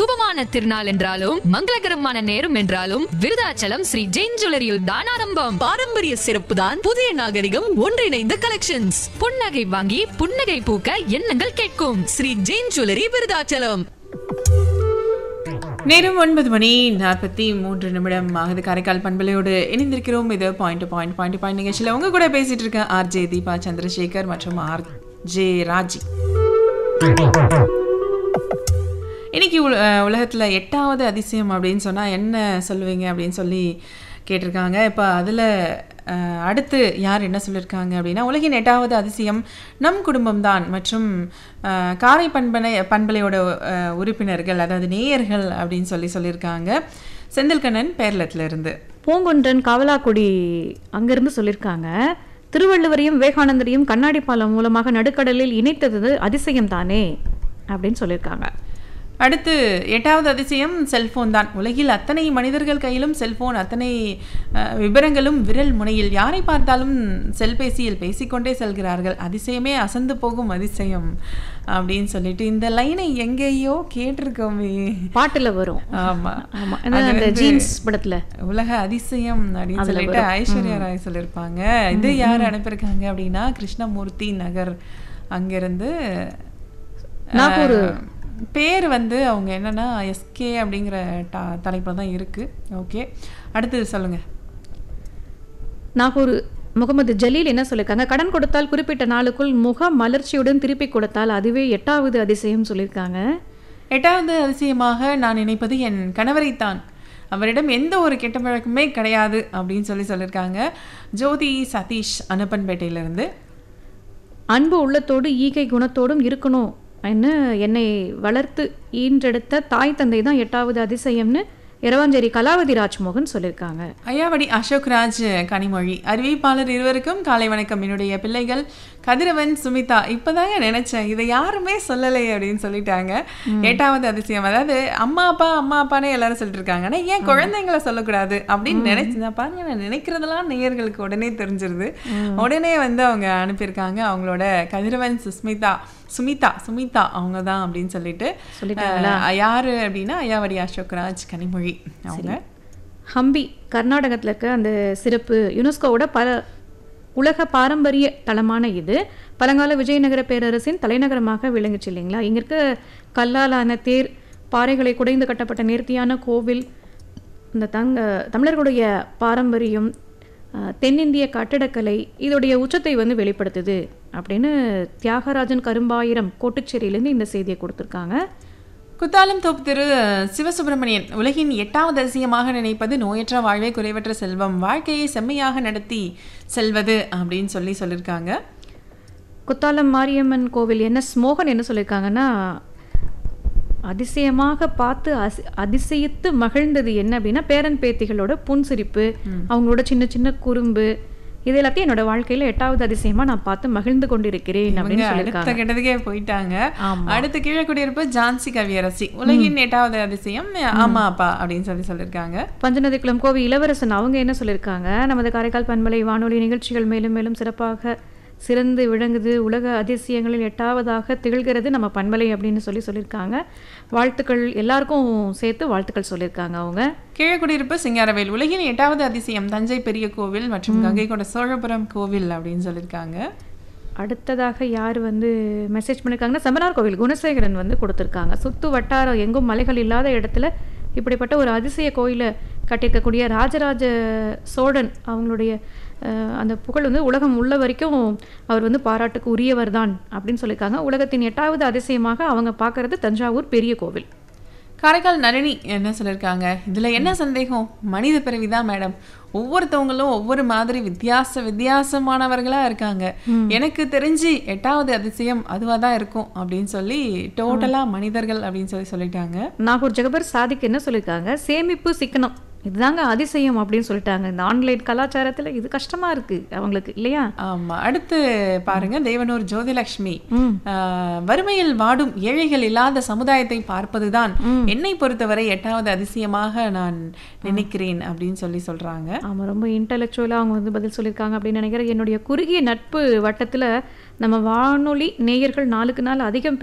சுபமான திருநாள் என்றாலும் மங்களகரமான நேரம் என்றாலும் விருதாச்சலம் ஸ்ரீ ஜெயின் ஜுவல்லரியில் தான் ஆரம்பம் பாரம்பரிய சிறப்பு தான் புதிய நாகரிகம் ஒன்றிணைந்த கலெக்ஷன்ஸ் புன்னகை வாங்கி புன்னகை பூக்க எண்ணங்கள் கேட்கும் ஸ்ரீ ஜெயின் ஜுவல்லரி விருதாச்சலம் நேரம் ஒன்பது மணி நாற்பத்தி மூன்று நிமிடம் ஆகுது காரைக்கால் பண்பலையோடு இணைந்திருக்கிறோம் இது பாயிண்ட் பாயிண்ட் பாயிண்ட் பாயிண்ட் நிகழ்ச்சியில் உங்க கூட பேசிட்டு இருக்கேன் ஆர் ஜே தீபா சந்திரசேகர் மற்றும் ஆர் ஜே ராஜி இன்னைக்கு உல- அஹ் உலகத்துல எட்டாவது அதிசயம் அப்படின்னு சொன்னா என்ன சொல்லுவீங்க அப்படின்னு சொல்லி கேட்டிருக்காங்க இப்போ அதில் அடுத்து யார் என்ன சொல்லியிருக்காங்க அப்படின்னா உலகின் எட்டாவது அதிசயம் நம் குடும்பம்தான் மற்றும் அஹ், காரை பண்பனை பண்பலையோட அஹ், உறுப்பினர்கள் அதாவது நேயர்கள் அப்படின்னு சொல்லி சொல்லியிருக்காங்க செந்தில்கண்ணன் பேர்லத்துல இருந்து பூங்குன்றன் காவலாக்குடி அங்கிருந்து சொல்லியிருக்காங்க திருவள்ளுவரையும் விவேகானந்தரையும் கண்ணாடி பாலம் மூலமாக நடுக்கடலில் இணைத்தது அதிசயம் தானே அப்படின்னு சொல்லியிருக்காங்க அடுத்து எட்டாவது அதிசயம் செல்போன் தான் உலகில் அத்தனை மனிதர்கள் கையிலும் செல்போன் அத்தனை அஹ், விபரங்களும் விரல் முனையில் யாரை பார்த்தாலும் செல்பேசியில் பேசிக்கொண்டே செல்கிறார்கள் அதிசயமே அசந்து போகும் அதிசயம் அப்படின்னு சொல்லிட்டு இந்த லைனை எங்கேயோ கேட்டிருக்கோமே பாட்டுல வரும் ஆமா ஆமா அது ஏன்னா அந்த வந்து ஜீன்ஸ் படத்துல உலக அதிசயம் அப்படின்னு சொல்லிட்டு ஐஸ்வர்யா ராய் சொல்லியிருப்பாங்க இது யார் அனுப்பியிருக்காங்க அப்படின்னா கிருஷ்ணமூர்த்தி நகர் அங்கிருந்து நாகூர். அஹ், பேர் வந்து அவங்க என்னன்னா எஸ்கே அப்படிங்கிற ட தலைப்பில் தான் இருக்கு ஓகே அடுத்தது சொல்லுங்க நாகூர் முகமது ஜலீல் என்ன சொல்லியிருக்காங்க கடன் கொடுத்தால் குறிப்பிட்ட நாளுக்குள் முக மலர்ச்சியுடன் திருப்பி கொடுத்தால் அதுவே எட்டாவது அதிசயம் சொல்லியிருக்காங்க எட்டாவது அதிசயமாக நான் நினைப்பது என் கணவரைத்தான் அவரிடம் எந்த ஒரு கெட்ட பழக்கமே கிடையாது அப்படின்னு சொல்லி சொல்லியிருக்காங்க ஜோதி சதீஷ் அனுப்பன்பேட்டையிலிருந்து அன்பு உள்ளத்தோடு ஈகை குணத்தோடும் இருக்கணும் என்ன என்னை வளர்த்து ஈன்றெடுத்த தாய் தந்தை தான் எட்டாவது அதிசயம்னு இரவாஞ்சேரி கலாவதி ராஜ்மோகன் சொல்லியிருக்காங்க ஐயாவடி அசோக் ராஜ் கனிமொழி அறிவிப்பாளர் இருவருக்கும் காலை வணக்கம் என்னுடைய பிள்ளைகள் கதிரவன் சுமிதா இப்பதாங்க நினைச்சேன் இதை யாருமே சொல்லலை அப்படின்னு சொல்லிட்டாங்க எட்டாவது அதிசயம் அதாவது அம்மா அப்பா அம்மா அப்பானே எல்லாரும் சொல்லிட்டு இருக்காங்க ஆனா ஏன் குழந்தைங்கள சொல்லக்கூடாது அப்படின்னு நினைச்சு நான் பாருங்க நான் நினைக்கிறதெல்லாம் நேயர்களுக்கு உடனே தெரிஞ்சிருது உடனே வந்து அவங்க அனுப்பியிருக்காங்க அவங்களோட கதிரவன் சுஸ்மிதா சுமிதா சுமிதா அவங்க தான் அப்படின்னு சொல்லிட்டு அஹ், யாரு அப்படின்னா ஐயாவடி அசோக் ராஜ் கனிமொழி அவங்க ஹம்பி கர்நாடகத்தில் இருக்க அந்த சிறப்பு யுனெஸ்கோவோட பல உலக பாரம்பரிய தலமான இது பழங்கால விஜயநகர பேரரசின் தலைநகரமாக விளங்குச்சு இல்லைங்களா இங்க இருக்க கல்லாலான தேர் பாறைகளை குடைந்து கட்டப்பட்ட நேர்த்தியான கோவில் இந்த தங்க தமிழர்களுடைய பாரம்பரியம் அஹ், தென்னிந்திய கட்டிடக்கலை இதோடைய உச்சத்தை வந்து வெளிப்படுத்துது அப்படின்னு தியாகராஜன் கரும்பாயிரம் கோட்டுச்சேரியிலேருந்து இந்த செய்தியை கொடுத்துருக்காங்க குத்தாலம் தோப்பு திரு சிவசுப்பிரமணியன் உலகின் எட்டாவது அதிசயமாக நினைப்பது நோயற்ற வாழ்வே குறைவற்ற செல்வம் வாழ்க்கையை செம்மையாக நடத்தி செல்வது அப்படின்னு சொல்லி சொல்லியிருக்காங்க குத்தாலம் மாரியம்மன் கோவில் என்ன ஸ்மோகன் என்ன சொல்லியிருக்காங்கன்னா அதிசயமாக பார்த்து அசி- அதிசயித்து மகிழ்ந்தது என்ன அப்படின்னா பேரன் பேத்திகளோட புன்சிரிப்பு அவங்களோட சின்ன சின்ன குறும்பு இது எல்லாத்தையும் என்னோட வாழ்க்கையில எட்டாவது அதிசயமா நான் பார்த்து மகிழ்ந்து கொண்டிருக்கிறேன் இவங்க அப்படின்னு அடுத்த சொல்லியிருக்காங்க கட்டத்துக்கே போயிட்டாங்க ஆமா. அடுத்து கீழே குடியிருப்பு ஜான்சி கவியரசி உலகின் எட்டாவது அதிசயம் ஆமா அப்பா அப்படின்னு சொல்லி சொல்லியிருக்காங்க பஞ்சநதிக்குளம் கோவி இளவரசன் அவங்க என்ன சொல்லியிருக்காங்க நமது காரைக்கால் பண்பலை வானொலி நிகழ்ச்சிகள் மேலும் மேலும் சிறப்பாக சிறந்து விளங்குது உலக அதிசயங்களில் எட்டாவதாக திகழ்கிறது நம்ம பண்பலை அப்படின்னு சொல்லி சொல்லியிருக்காங்க வாழ்த்துக்கள் எல்லாருக்கும் சேர்த்து வாழ்த்துக்கள் சொல்லியிருக்காங்க அவங்க கீழே குடியிருப்பு சிங்காரவேல் உலகின் எட்டாவது அதிசயம் தஞ்சை பெரிய கோவில் மற்றும் கங்கை கொண்ட சோழபுரம் கோவில் அப்படின்னு சொல்லியிருக்காங்க அடுத்ததாக யார் வந்து மெசேஜ் பண்ணியிருக்காங்கன்னா செமனார் கோவில் குணசேகரன் வந்து கொடுத்துருக்காங்க சுத்து வட்டாரம் எங்கும் மலைகள் இல்லாத இடத்துல இப்படிப்பட்ட ஒரு அதிசய கோயிலை கட்டியிருக்கக்கூடிய ராஜராஜ சோழன் அவங்களுடைய அஹ், அந்த புகழ் வந்து உலகம் உள்ள வரைக்கும் அவர் வந்து பாராட்டுக்கு உரியவர் தான் அப்படின்னு சொல்லியிருக்காங்க உலகத்தின் எட்டாவது அதிசயமாக அவங்க பார்க்கறது தஞ்சாவூர் பெரிய கோவில் காரைக்கால் நளினி என்ன சொல்லியிருக்காங்க இதுல என்ன சந்தேகம் மனித பிறவிதான் மேடம் ஒவ்வொருத்தவங்களும் ஒவ்வொரு மாதிரி வித்தியாச வித்தியாசமானவர்களா இருக்காங்க எனக்கு தெரிஞ்சு எட்டாவது அதிசயம் அதுவா தான் இருக்கும் அப்படின்னு சொல்லி டோட்டலா மனிதர்கள் அப்படின்னு சொல்லி சொல்லிட்டாங்க நாகூர் ஜெகபர் சாதிக் என்ன சொல்லியிருக்காங்க சேமிப்பு சிக்கனம் இதுதாங்க அதிசயம் அப்படின்னு சொல்லிட்டாங்க இந்த ஆன்லைன் கலாச்சாரத்துல இது கஷ்டமா இருக்கு அவங்களுக்கு இல்லையா ஆமா அடுத்து பாருங்க தேவனூர் ஜோதிலட்சுமி ஆஹ், வறுமையில் வாடும் ஏழைகள் இல்லாத சமுதாயத்தை பார்ப்பதுதான் என்னை பொறுத்தவரை எட்டாவது அதிசயமாக நான் நினைக்கிறேன் அப்படின்னு சொல்லி சொல்றாங்க ஆமா ரொம்ப இன்டலெக்சுவலாக அவங்க வந்து பதில் சொல்லியிருக்காங்க அப்படின்னு நினைக்கிறேன் என்னுடைய குறுகிய நட்பு வட்டத்துல நம்ம வானொலி நேயர்கள் நாளுக்கு நாள் அதிகம்